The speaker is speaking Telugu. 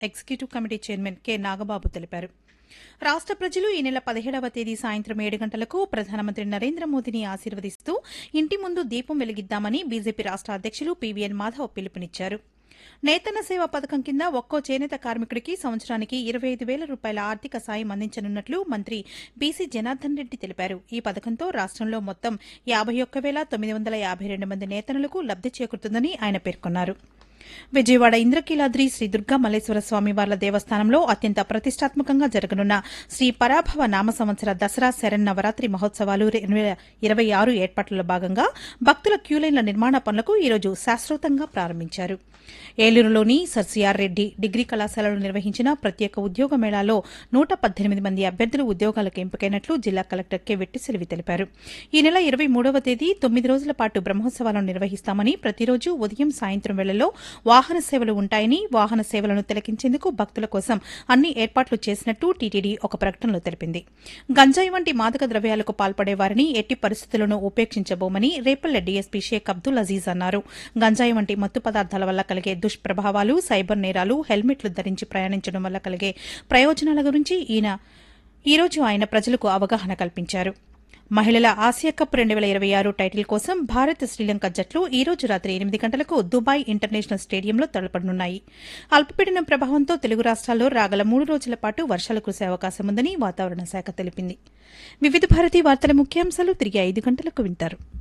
executive committee chairman K Nagababu తెలిపారు రాష్ట ప్రజలు ఈ నెల పదిహేడవ తేదీ సాయంత్రం ఏడు గంటలకు ప్రధానమంత్రి నరేంద్ర మోదీని ఆశీర్వదిస్తూ ఇంటి ముందు దీపం వెలిగిద్దామని బీజేపీ రాష్ట అధ్యక్షులు పీవీఎన్ మాధవ్ పిలుపునిచ్చారు నేతన్న సేవ పథకం కింద ఒక్కో చేనేత కార్మికుడికి సంవత్సరానికి ఇరవై ఐదు వేల రూపాయల ఆర్థిక సాయం అందించనున్నట్లు మంత్రి బీసీ జనార్దన్ రెడ్డి తెలిపారు ఈ పథకంతో రాష్టంలో మొత్తం యాబై ఒక్క వేల తొమ్మిది వందల యాబై రెండు మంది నేతనులకు లబ్ది చేకూరుతుందని ఆయన పేర్కొన్నారు విజయవాడ ఇంద్రకీలాద్రి శ్రీ దుర్గా మల్లేశ్వర స్వామి వార్ల దేవస్థానంలో అత్యంత ప్రతిష్టాత్మకంగా జరగనున్న శ్రీ పరాభవ నామ సంవత్సర దసరా శరన్నవరాత్రి మహోత్సవాలు రెండు వేల ఇరవై ఆరు ఏర్పాట్లలో భాగంగా భక్తుల క్యూలైన్ల నిర్మాణ పనులకు ఈరోజు శాశ్వతంగా ప్రారంభించారు ఏలూరులోని సర్ సిఆర్ రెడ్డి డిగ్రీ కళాశాలలో నిర్వహించిన ప్రత్యేక ఉద్యోగ మేళాలో నూట పద్దెనిమిది మంది అభ్యర్థులు ఉద్యోగాలకు ఎంపికైనట్లు జిల్లా కలెక్టర్ కె వెట్టిసెలివి తెలిపారు ఈ నెల ఇరవై మూడవ తేదీ తొమ్మిది రోజుల పాటు బ్రహ్మోత్సవాలను నిర్వహిస్తామని ప్రతిరోజు ఉదయం సాయంత్రం వేళల్లో వాహన సేవలు ఉంటాయని వాహన సేవలను తిలకించేందుకు భక్తుల కోసం అన్ని ఏర్పాట్లు చేసినట్టు టీటీడీ ఒక ప్రకటనలో తెలిపింది గంజాయి వంటి మాదక ద్రవ్యాలకు పాల్పడే వారిని ఎట్టి పరిస్థితులను ఉపేక్షించబోమని రేపల్ల డీఎస్పీ షేక్ అబ్దుల్ అజీజ్ అన్నారు గంజాయి వంటి మత్తు పదార్థాల వల్ల కలిగే దుష్ప్రభావాలు సైబర్ నేరాలు హెల్మెట్లు ధరించి ప్రయాణించడం వల్ల కలిగే ప్రయోజనాల గురించి ఈయన ఈరోజు ఆయన ప్రజలకు అవగాహన కల్పించారు మహిళల ఆసియా కప్ రెండు వేల ఇరవై ఆరు టైటిల్ కోసం భారత్ శ్రీలంక జట్లు ఈ రోజు రాత్రి ఎనిమిది గంటలకు దుబాయ్ ఇంటర్నేషనల్ స్టేడియంలో తలపడనున్నాయి అల్పపీడనం ప్రభావంతో తెలుగు రాష్ట్రాల్లో రాగల మూడు రోజుల పాటు వర్షాలు కురిసే అవకాశం ఉందని వాతావరణ శాఖ తెలిపింది వివిధ భారతి వార్తల ముఖ్యాంశాలు తిరిగి ఐదు గంటలకు వింటారు